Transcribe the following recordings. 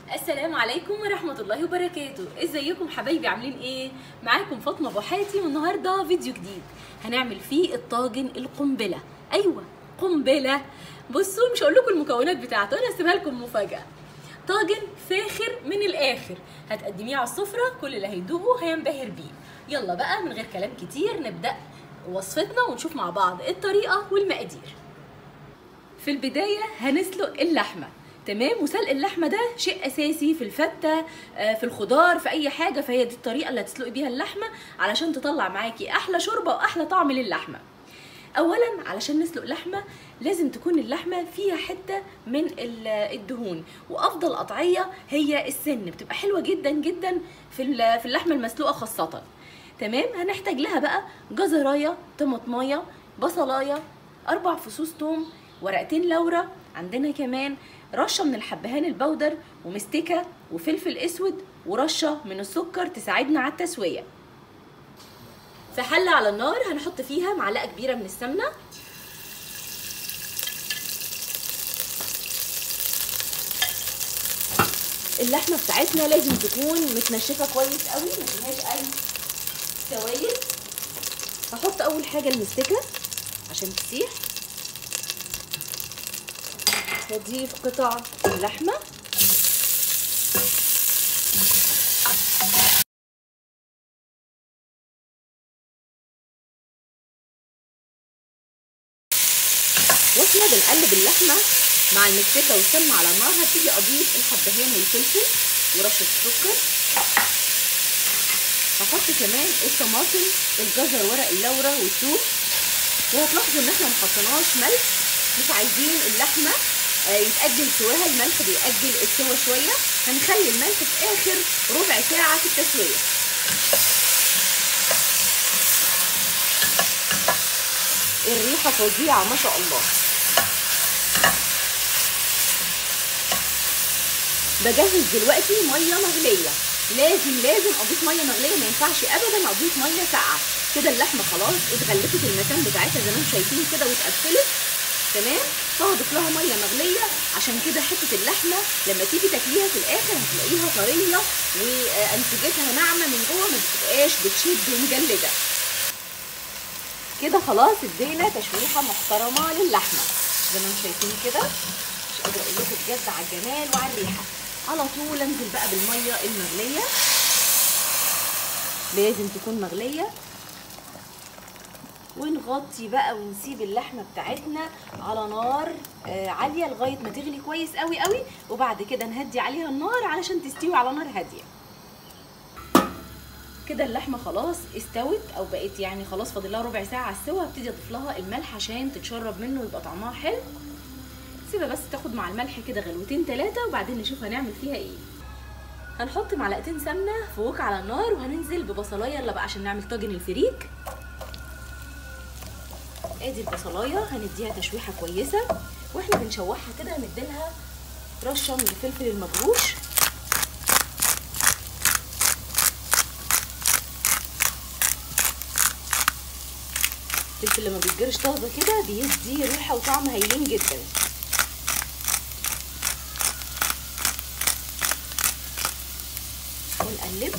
السلام عليكم ورحمة الله وبركاته ازيكم حبايبي عاملين ايه معاكم فاطمة ابو حاتم والنهاردة فيديو جديد هنعمل فيه الطاجن القنبلة ايوه قنبلة بصوا مش هقول لكم المكونات بتاعته انا هسيبها لكم مفاجأة طاجن فاخر من الاخر هتقدميه على السفرة كل اللي هيدوقه هينبهر بيه يلا بقى من غير كلام كتير نبدأ وصفتنا ونشوف مع بعض الطريقة والمقادير في البداية هنسلق اللحمة تمام وسلق اللحمة ده شيء أساسي في الفتة آه، في الخضار في أي حاجة فهي دي الطريقة اللي هتسلقي بيها اللحمة علشان تطلع معاكي أحلى شوربة وأحلى طعم للحمة اولا علشان نسلق لحمه لازم تكون اللحمه فيها حته من ال- الدهون وافضل قطعيه هي السن بتبقى حلوه جدا جدا في ال- في اللحمه المسلوقه خاصه تمام هنحتاج لها بقى جزرايه طماطمايه بصلايه اربع فصوص توم ورقتين لورا عندنا كمان رشه من الحبهان البودر ومستكه وفلفل اسود ورشه من السكر تساعدنا على التسويه في حله على النار هنحط فيها معلقه كبيره من السمنه اللحمه بتاعتنا لازم تكون متنشفه كويس قوي ما فيهاش اي سوائل هحط اول حاجه المستكه عشان تسيح واضيف قطع اللحمه واحنا بنقلب اللحمه مع المستكه والسمنه على النار هبتدي اضيف الحبهان والفلفل ورشه السكر هحط كمان الطماطم الجزر ورق اللورة والثوم وهتلاحظوا ان احنا محطناش ملح مش عايزين اللحمه آه، يتأجل سواها الملح بيأجل السوا شوية هنخلي الملح في آخر ربع ساعة في التسوية الريحة فظيعة ما شاء الله بجهز دلوقتي ميه مغليه لازم لازم اضيف ميه مغليه ما ينفعش ابدا اضيف ميه ساقعه كده اللحمه خلاص اتغلفت المكان بتاعتها زي ما انتم شايفين كده واتقفلت تمام فاضيف لها ميه مغليه عشان كده حته اللحمه لما تيجي تاكليها في الاخر هتلاقيها طريه وانسجتها ناعمه من جوه ما بتبقاش بتشد ومجلده كده خلاص ادينا تشويحه محترمه للحمه زي ما انتم شايفين كده مش قادره اقول لكم بجد على الجمال وعلى الريحه على طول انزل بقى بالميه المغليه لازم تكون مغليه ونغطي بقى ونسيب اللحمه بتاعتنا على نار آه عاليه لغايه ما تغلي كويس قوي قوي وبعد كده نهدي عليها النار علشان تستوي على نار هاديه كده اللحمه خلاص استوت او بقت يعني خلاص فاضل لها ربع ساعه على السوا هبتدي اضيف لها الملح عشان تتشرب منه ويبقى طعمها حلو سيبها بس تاخد مع الملح كده غلوتين ثلاثه وبعدين نشوف هنعمل فيها ايه هنحط معلقتين سمنه فوق على النار وهننزل ببصلايه يلا بقى عشان نعمل طاجن الفريك ادي البصلايه هنديها تشويحه كويسه واحنا بنشوحها كده هنديلها رشه من الفلفل المجروش الفلفل لما بيتجرش طازه كده بيدي ريحه وطعم هايلين جدا ونقلب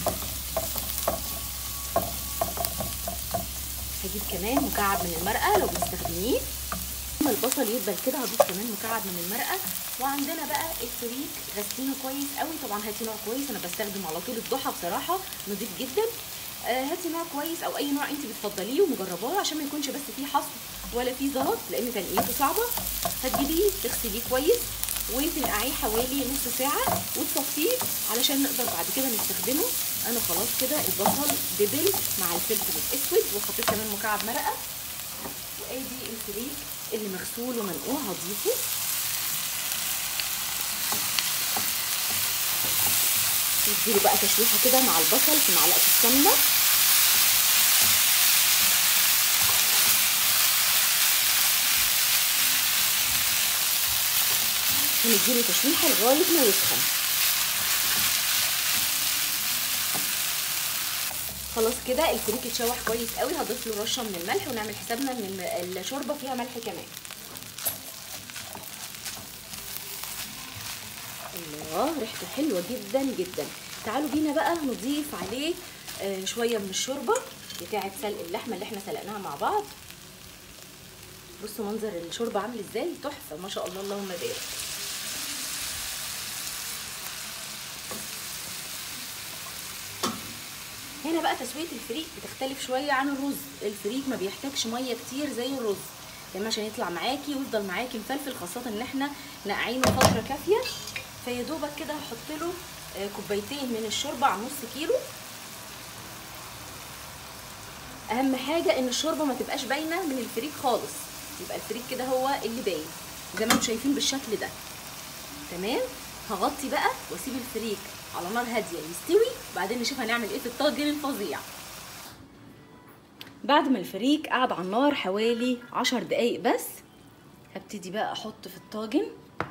هجيب كمان مكعب من المرقه لو بتستخدميه لما البصل يدبل كده هضيف كمان مكعب من المرقه وعندنا بقى الفريك غسلينه كويس قوي طبعا هاتي نوع كويس انا بستخدم على طول الضحى بصراحه نضيف جدا آه هاتي نوع كويس او اي نوع انت بتفضليه ومجرباه عشان ما يكونش بس فيه حصو ولا فيه زلط لان تنقيته صعبه هتجيبيه تغسليه كويس وتنقعيه حوالي نص ساعه وتصفيه علشان نقدر بعد كده نستخدمه انا خلاص كده البصل دبل مع الفلفل الاسود وحطيت كمان مكعب مرقه وادي الفريك اللي مغسول ومنقوع هضيفه نديله بقى تشويحه كده مع البصل في معلقه السمنه هنديله تشويحه لغايه ما يسخن خلاص كده الفريك اتشوح كويس قوي هضيف له رشه من الملح ونعمل حسابنا ان الم- الشوربه فيها ملح كمان الله ريحته حلوه جدا جدا تعالوا بينا بقى نضيف عليه آه، شويه من الشوربه بتاعه سلق اللحمه اللي احنا سلقناها مع بعض بصوا منظر الشوربه عامل ازاي تحفه ما شاء الله اللهم بارك هنا بقى تسويه الفريك بتختلف شويه عن الرز الفريك ما بيحتاجش ميه كتير زي الرز كمان عشان يطلع معاكي ويفضل معاكي مفلفل خاصه ان احنا نقعينه فتره كافيه فيا دوبك كده هحط له آه، كوبايتين من الشوربه على نص كيلو اهم حاجه ان الشوربه ما تبقاش باينه من الفريك خالص يبقى الفريك كده هو اللي باين زي ما انتم شايفين بالشكل ده تمام هغطي بقى واسيب الفريك على نار هاديه يستوي بعدين نشوف هنعمل ايه في الطاجن الفظيع بعد ما الفريك قعد على النار حوالي عشر دقايق بس هبتدي بقى احط في الطاجن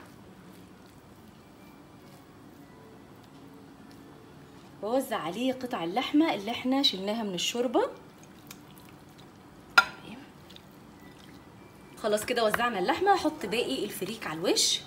واوزع عليه قطع اللحمه اللي احنا شلناها من الشوربه خلاص كده وزعنا اللحمه هحط باقي الفريك على الوش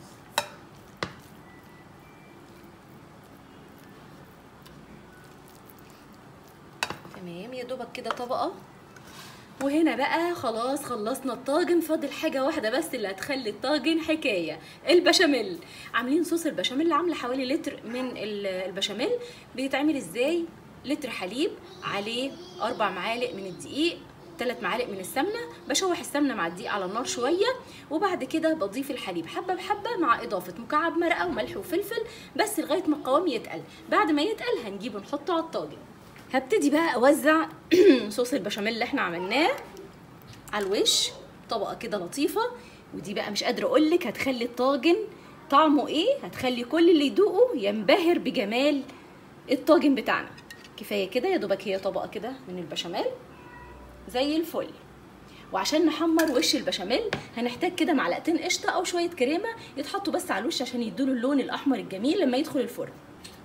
تمام يا دوبك كده طبقه وهنا بقى خلاص خلصنا الطاجن فاضل حاجه واحده بس اللي هتخلي الطاجن حكايه البشاميل عاملين صوص البشاميل عامله حوالي لتر من ال- البشاميل بيتعمل ازاي لتر حليب عليه اربع معالق من الدقيق ثلاث معالق من السمنه بشوح السمنه مع الدقيق على النار شويه وبعد كده بضيف الحليب حبه بحبه مع اضافه مكعب مرقه وملح وفلفل بس لغايه ما القوام يتقل بعد ما يتقل هنجيبه نحطه على الطاجن هبتدي بقى اوزع صوص البشاميل اللي احنا عملناه على الوش طبقه كده لطيفه ودي بقى مش قادره اقول لك هتخلي الطاجن طعمه ايه هتخلي كل اللي يدوقه ينبهر بجمال الطاجن بتاعنا كفايه كده يا دوبك هي طبقه كده من البشاميل زي الفل وعشان نحمر وش البشاميل هنحتاج كده معلقتين قشطه او شويه كريمه يتحطوا بس على الوش عشان يدوله اللون الاحمر الجميل لما يدخل الفرن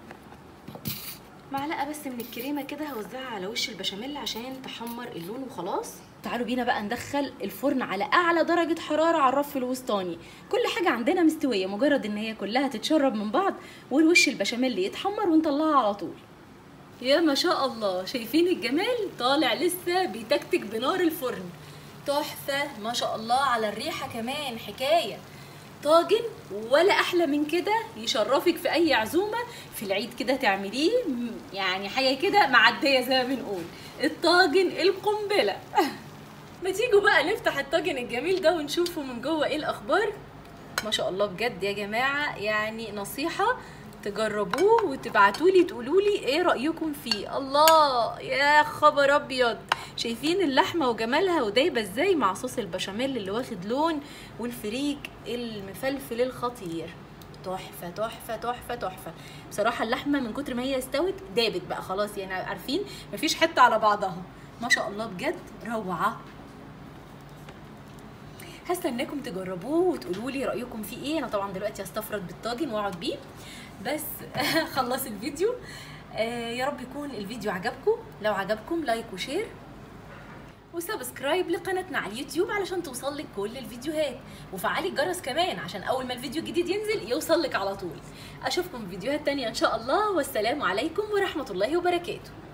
معلقه بس من الكريمه كده هوزعها على وش البشاميل عشان تحمر اللون وخلاص تعالوا بينا بقى ندخل الفرن على اعلى درجه حراره على الرف الوسطاني كل حاجه عندنا مستويه مجرد ان هي كلها تتشرب من بعض والوش البشاميل يتحمر ونطلعها على طول يا ما شاء الله شايفين الجمال طالع لسه بيتكتك بنار الفرن تحفه ما شاء الله على الريحه كمان حكايه طاجن ولا احلى من كده يشرفك في اي عزومه في العيد كده تعمليه م- يعني حاجه كده معديه زي ما بنقول الطاجن القنبله ما تيجوا بقى نفتح الطاجن الجميل ده ونشوفه من جوه ايه الاخبار ما شاء الله بجد يا جماعه يعني نصيحه تجربوه وتبعتوا لي تقولوا لي ايه رايكم فيه الله يا خبر ابيض شايفين اللحمه وجمالها ودايبه ازاي مع صوص البشاميل اللي واخد لون والفريك المفلفل الخطير تحفه تحفه تحفه تحفه بصراحه اللحمه من كتر ما هي استوت دابت بقى خلاص يعني عارفين مفيش حته على بعضها ما شاء الله بجد روعه هستناكم تجربوه وتقولوا لي رايكم فيه ايه انا طبعا دلوقتي هستفرد بالطاجن واقعد بيه بس خلص الفيديو آه يا رب يكون الفيديو عجبكم لو عجبكم لايك وشير وسبسكرايب لقناتنا على اليوتيوب علشان توصل لك كل الفيديوهات وفعلي الجرس كمان عشان اول ما الفيديو الجديد ينزل يوصل لك على طول اشوفكم في فيديوهات تانية ان شاء الله والسلام عليكم ورحمة الله وبركاته